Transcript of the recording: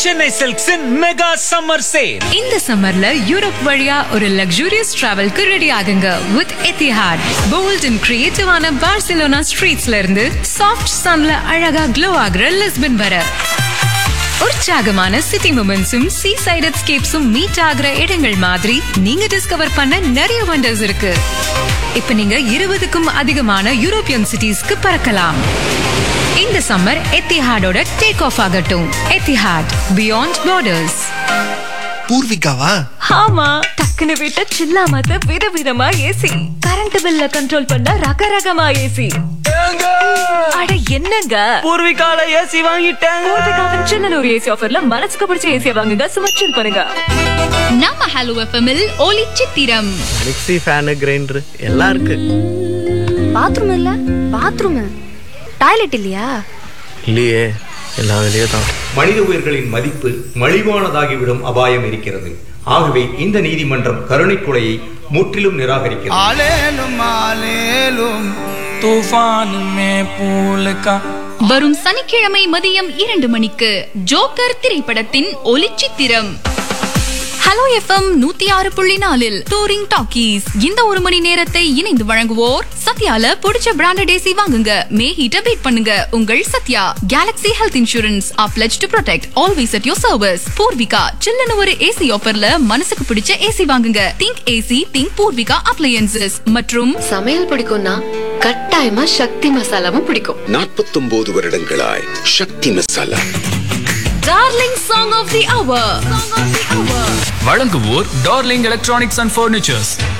சென்னை சில்க்ஸின் mega summer sale இந்த சம்மர்ல யூரோப் வழியா ஒரு லக்ஸூரியஸ் டிராவல்க்கு ரெடி ஆகுங்க வித் எத்திஹாட் போல்ட் அண்ட் கிரியேட்டிவான பார்சிலோனா ஸ்ட்ரீட்ஸ்ல இருந்து சாஃப்ட் சன்ல அழகா க்ளோ ஆகுற லிஸ்பன் வர உற்சாகமான சிட்டி மூமெண்ட்ஸும் சீ சைட் எஸ்கேப்ஸும் மீட் ஆகுற இடங்கள் மாதிரி நீங்க டிஸ்கவர் பண்ண நிறைய வண்டர்ஸ் இருக்கு இப்ப நீங்க இருபதுக்கும் அதிகமான யூரோப்பியன் சிட்டிஸ்க்கு பறக்கலாம் இந்த சம்மர் எத்திஹாடோட டேக் ஆஃப் ஆகட்டும் எத்திஹாட் பியாண்ட் பார்டர்ஸ் பூர்விகாவா ஆமா டக்குனு விட்ட சில்லாமத்த விதவிதமா ஏசி கரண்ட் பில்ல கண்ட்ரோல் பண்ண ரகரகமா ஏசி அட என்னங்க பூர்விகால ஏசி வாங்கிட்டேன் பூர்விகாவின் சின்னனூர் ஏசி ஆஃபர்ல மனசுக்கு பிடிச்ச ஏசியை வாங்குங்க சும்மா chill பண்ணுங்க நம்ம ஹலோ எஃப்எம்மில் ஒலி சித்திரம் மிக்ஸி ஃபேனு கிரைண்டர் எல்லாம் இருக்கு பாத்ரூம் இல்ல பாத்ரூம் டாய்லெட் இல்லையா இல்லையே எல்லா வெளியே தான் மனித உயிர்களின் மதிப்பு மலிவானதாகிவிடும் அபாயம் இருக்கிறது ஆகவே இந்த நீதிமன்றம் கருணை கொலையை முற்றிலும் நிராகரிக்கிறது ஆலேலும் ஆலேலும் तूफान में फूल का வரும் சனிக்கிழமை மதியம் இரண்டு மணிக்கு ஜோக்கர் திரைப்படத்தின் ஒலி சித்திரம் ஹலோ எஃப்எம் நூத்தி ஆறு புள்ளி நாலில் டூரிங் டாக்கீஸ் இந்த ஒரு மணி நேரத்தை இணைந்து வழங்குவோர் சத்யால பிடிச்ச பிராண்டட் ஏசி வாங்குங்க மே ஹீட்ட பீட் பண்ணுங்க உங்கள் Sathya galaxy health insurance a pledge to protect always at your service Poorvika சில்லுன்னு ஒரு ஏசி ஆஃபர்ல மனசுக்கு பிடிச்ச ஏசி வாங்குங்க think AC think Poorvika appliances மற்றும் சமையல் பிடிக்கும்னா கட்டாயமா சக்தி மசாலாவும் பிடிக்கும் நாற்பத்தொன்பது வருடங்களாய் Sakthi Masala darling song of the hour வழங்குவோர் டார்லிங் எலக்ட்ரானிக்ஸ் அண்ட் ஃபர்னிச்சர்ஸ்